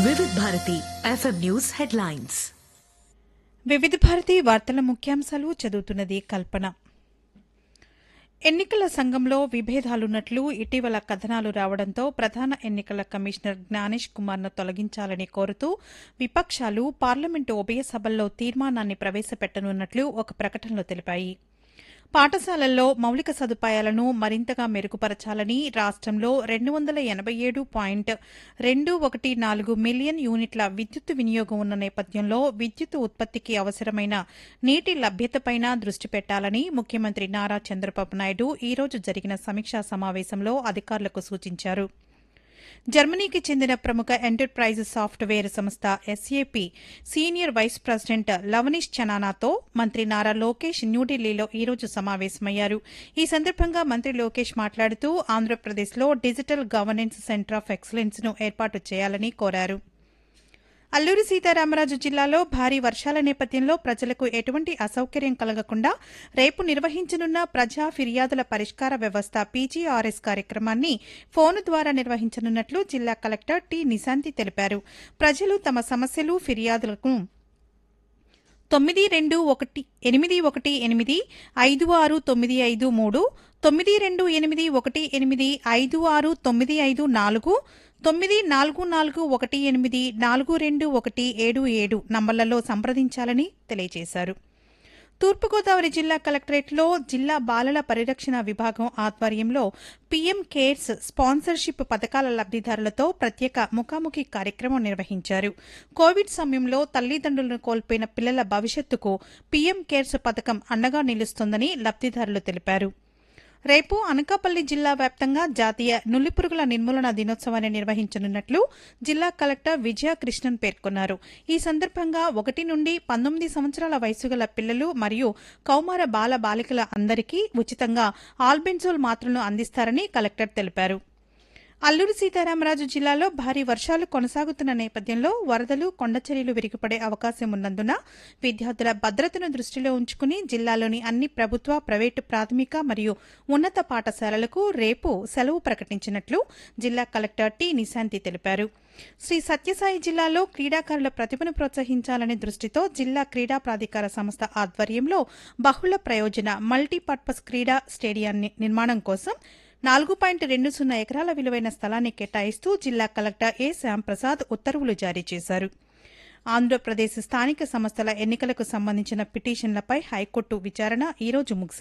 వివిధ Bharati FM news headlines వివిధ భారతి వార్తల ముఖ్యాంశాలు చదువుతున్నది కల్పన ఎన్నికల సంఘంలో విభేదాలున్నట్లు ఇటీవల కథనాలు రావడంతో ప్రధాన ఎన్నికల కమిషనర్ జ్ఞానేష్ కుమార్ను తొలగించాలని కోరుతూ విపక్షాలు పార్లమెంటు ఉభయ సభల్లో తీర్మానాన్ని ప్రవేశపెట్టనున్నట్లు ఒక ప్రకటనలో తెలిపాయి పాఠశాలల్లో మౌలిక సదుపాయాలను మరింతగా మెరుగుపరచాలని రాష్టంలో రెండు వందల ఎనబై ఏడు పాయింట్ రెండు ఒకటి నాలుగు మిలియన్ యూనిట్ల విద్యుత్ వినియోగం ఉన్న నేపథ్యంలో విద్యుత్ ఉత్పత్తికి అవసరమైన నీటి లభ్యతపైన దృష్టి పెట్టాలని ముఖ్యమంత్రి నారా చంద్రబాబు నాయుడు ఈ రోజు జరిగిన సమీక్షా సమావేశంలో అధికారులకు సూచించారు జర్మనీకి చెందిన ప్రముఖ ఎంటర్ప్రైజ్ సాఫ్ట్వేర్ సంస్థ SAP senior vice president Lavneesh చనానాతో మంత్రి నారా లోకేష్ న్యూఢిల్లీలో ఈ రోజు సమావేశమయ్యారు ఈ సందర్భంగా మంత్రి లోకేష్ మాట్లాడుతూ ఆంధ్రప్రదేశ్లో digital governance centre of excellence ను ఏర్పాటు చేయాలని కోరారు అల్లూరి సీతారామరాజు జిల్లాలో భారీ వర్షాల నేపథ్యంలో ప్రజలకు ఎటువంటి అసౌకర్యం కలగకుండా రేపు నిర్వహించనున్న ప్రజా ఫిర్యాదుల పరిష్కార వ్యవస్థ పీజీఆర్ఎస్ కార్యక్రమాన్ని ఫోను ద్వారా నిర్వహించనున్నట్లు జిల్లా కలెక్టర్ టి నిశాంతి తెలిపారు ప్రజలు తమ సమస్యలు ఫిర్యాదులకు తొమ్మిది రెండు ఒకటి ఎనిమిది ఒకటి ఎనిమిది ఐదు ఆరు తొమ్మిది ఐదు మూడు తొమ్మిది రెండు ఎనిమిది ఒకటి ఎనిమిది ఐదు ఆరు తొమ్మిది ఐదు నాలుగు తొమ్మిది నాలుగు నాలుగు ఒకటి ఎనిమిది నాలుగు రెండు ఒకటి ఏడు ఏడు నంబర్లలో సంప్రదించాలని తెలియజేశారు తూర్పుగోదావరి జిల్లా కలెక్టరేట్లో జిల్లా బాలల పరిరక్షణ విభాగం ఆధ్వర్యంలో పీఎం కేర్స్ స్పాన్సర్షిప్ పథకాల లబ్దిదారులతో ప్రత్యేక ముఖాముఖి కార్యక్రమం నిర్వహించారు కోవిడ్ సమయంలో తల్లిదండ్రులను కోల్పోయిన పిల్లల భవిష్యత్తుకు పీఎం కేర్స్ పథకం అండగా నిలుస్తోందని లబ్దిదారులు తెలిపారు రేపు అనకాపల్లి జిల్లా వ్యాప్తంగా జాతీయ నులిపురుగుల నిర్మూలన దినోత్సవాన్ని నిర్వహించనున్నట్లు జిల్లా కలెక్టర్ విజయ కృష్ణన్ పేర్కొన్నారు ఈ సందర్భంగా ఒకటి నుండి పంతొమ్మిది సంవత్సరాల వయసు గల పిల్లలు మరియు కౌమార బాల బాలికల అందరికీ ఉచితంగా ఆల్బెన్జోల్ మాత్రలను అందిస్తారని కలెక్టర్ తెలిపారు అల్లూరి సీతారామరాజు జిల్లాలో భారీ వర్షాలు కొనసాగుతున్న నేపథ్యంలో వరదలు కొండచర్యలు విరిగిపడే అవకాశం ఉన్నందున విద్యార్థుల భద్రతను దృష్టిలో ఉంచుకుని జిల్లాలోని అన్ని ప్రభుత్వ ప్రైవేటు ప్రాథమిక మరియు ఉన్నత పాఠశాలలకు రేపు సెలవు ప్రకటించినట్లు జిల్లా కలెక్టర్ టి నిశాంతి తెలిపారు శ్రీ సత్యసాయి జిల్లాలో క్రీడాకారుల ప్రతిభను ప్రోత్సహించాలనే దృష్టితో జిల్లా క్రీడా ప్రాధికార సంస్థ ఆధ్వర్యంలో బహుళ ప్రయోజన మల్టీపర్పస్ క్రీడా స్టేడియాన్ని నిర్మాణం కోసం నాలుగు పాయింట్ రెండు సున్నా ఎకరాల విలువైన స్థలాన్ని కేటాయిస్తూ జిల్లా కలెక్టర్ ఏ శ్యాంప్రసాద్ ఉత్తర్వులు జారీ చేశారు ఆంధ్రప్రదేశ్ స్థానిక సంస్థల ఎన్నికలకు సంబంధించిన పిటిషన్లపై హైకోర్టు విచారణ ఈ రోజు ముగిసింది